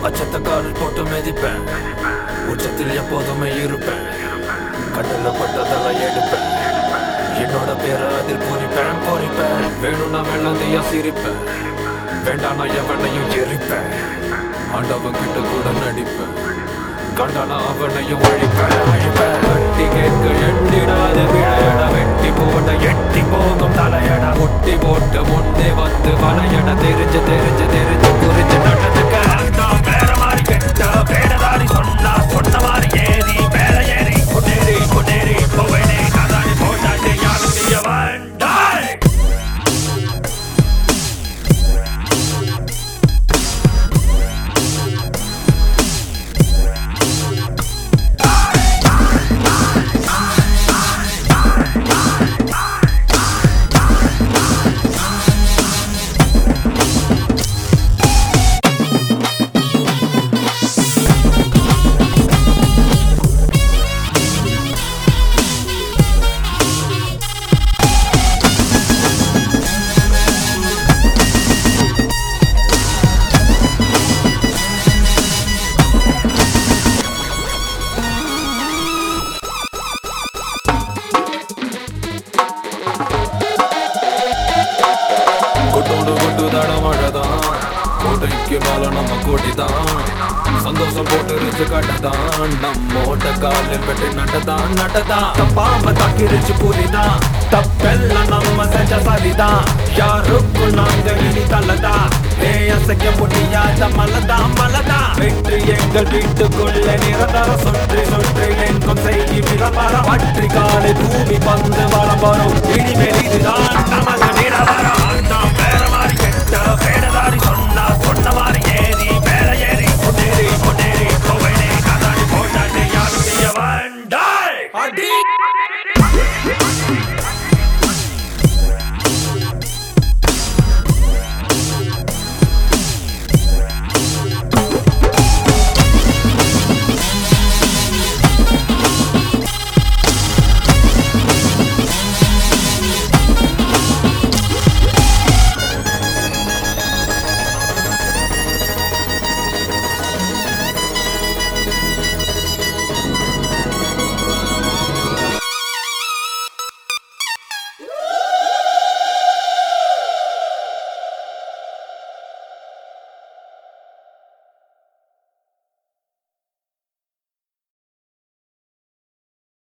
அச்சத்த காலில் போட்டு மிதிப்பேன் உச்சத்தில் எப்போதுமே இருப்பேன் கண்ணில் பட்டதெல்லாம் எடுப்பேன் என்னோட பேரை அதில் பொறிப்பேன் பொறிப்பேன் வேணும்னா வெள்ளந்தையா சிரிப்பேன் வேண்டாம் நான் எவனையும் எரிப்பேன் ஆண்டவன் கிட்ட கூட நடிப்பேன் கண்டானா அவனையும் அழிப்பேன் அழிப்பேன் கட்டி கேட்க எண்ணிடாத விளையட வெட்டி போட எட்டி போகும் தலையட முட்டி போட்டு முன்னே வந்து வளையட தெரிஞ்சு தெரிஞ்சு தெரிஞ்சு புரிஞ்சு நடந்துக்க நான் வேற மாதிரி கெட்ட வேடதாரி சொன்னா சொன்ன மாதிரி ஏறி வேற ஏறி முன்னேறி முன்னேறி போவேனே கதாடி போட்டாச்சு யாரும் செய்ய வேண்டாய் கொட்டோடு கொட்டு தட மழைதான் கோட்டைக்கு மேல நம்ம கோட்டிதான் சந்தோஷம் போட்டு ரிச்சு கட்டதான் நம்ம ஓட்ட காலில் வெட்டி நட்டதான் நட்டதான் தப்பாம தாக்கிரிச்சு புரிதான் தப்பெல்லாம் நம்ம செஞ்ச சரிதான் யாருக்கும் நாங்க இனி தள்ளதான் ஏ அசைக்க முடியாத மலதான் மலதான் வெற்றி எங்கள் வீட்டுக்குள்ள நிரந்தர சுற்றி சுற்றி எங்கும் செய்தி விளம்பரம் பற்றி காலை பூமி பந்து வளம் வரும் இனிமேல் இதுதான் நமது